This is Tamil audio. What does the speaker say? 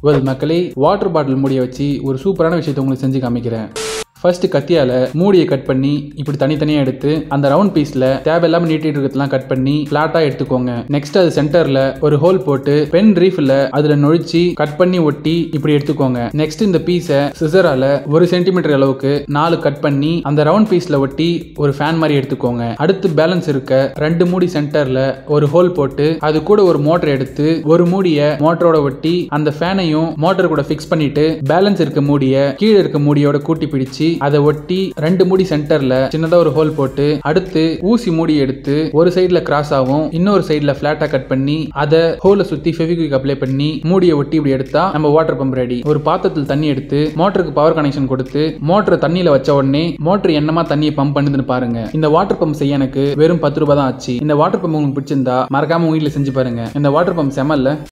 வெல் மக்களே வாட்டர் பாட்டில் மூடியை வச்சு ஒரு சூப்பரான விஷயத்தை உங்களுக்கு செஞ்சு காமிக்கிறேன் ஃபர்ஸ்ட் கத்தியால மூடியை கட் பண்ணி இப்படி தனித்தனியா எடுத்து அந்த ரவுண்ட் பீஸ்ல தேவையில்லாம நீட்டிட்டு இருக்கிறதுலாம் கட் பண்ணி பிளாட்டா எடுத்துக்கோங்க நெக்ஸ்ட் அது சென்டர்ல ஒரு ஹோல் போட்டு பென் ரீஃப்ல அதுல நொழிச்சு கட் பண்ணி ஒட்டி இப்படி எடுத்துக்கோங்க நெக்ஸ்ட் இந்த பீஸை சிசரால ஒரு சென்டிமீட்டர் அளவுக்கு நாலு கட் பண்ணி அந்த ரவுண்ட் பீஸ்ல ஒட்டி ஒரு ஃபேன் மாதிரி எடுத்துக்கோங்க அடுத்து பேலன்ஸ் இருக்க ரெண்டு மூடி சென்டர்ல ஒரு ஹோல் போட்டு அது கூட ஒரு மோட்டர் எடுத்து ஒரு மூடிய மோட்டரோட ஒட்டி அந்த ஃபேனையும் மோட்டர் கூட ஃபிக்ஸ் பண்ணிட்டு பேலன்ஸ் இருக்க மூடிய கீழே இருக்க மூடியோட கூட்டி பிடிச்சு அதை ஒட்டி ரெண்டு மூடி சென்டர்ல சின்னதா ஒரு ஹோல் போட்டு அடுத்து ஊசி மூடி எடுத்து ஒரு சைடுல கிராஸ் ஆகும் இன்னொரு சைடுல பிளாட்டா கட் பண்ணி அதை ஹோலை சுத்தி ஃபெவிக்விக் அப்ளை பண்ணி மூடியை ஒட்டி இப்படி எடுத்தா நம்ம வாட்டர் பம்ப் ரெடி ஒரு பாத்திரத்தில் தண்ணி எடுத்து மோட்டருக்கு பவர் கனெக்ஷன் கொடுத்து மோட்டரை தண்ணியில வச்ச உடனே மோட்டர் என்னமா தண்ணியை பம்ப் பண்ணுதுன்னு பாருங்க இந்த வாட்டர் பம்ப் செய்ய எனக்கு வெறும் பத்து ரூபாய் தான் ஆச்சு இந்த வாட்டர் பம்ப் உங்களுக்கு பிடிச்சிருந்தா மறக்காம உங்க வீட்டுல செஞ்சு பாருங்க இந்த வாட்டர் பம்ப் செமல்ல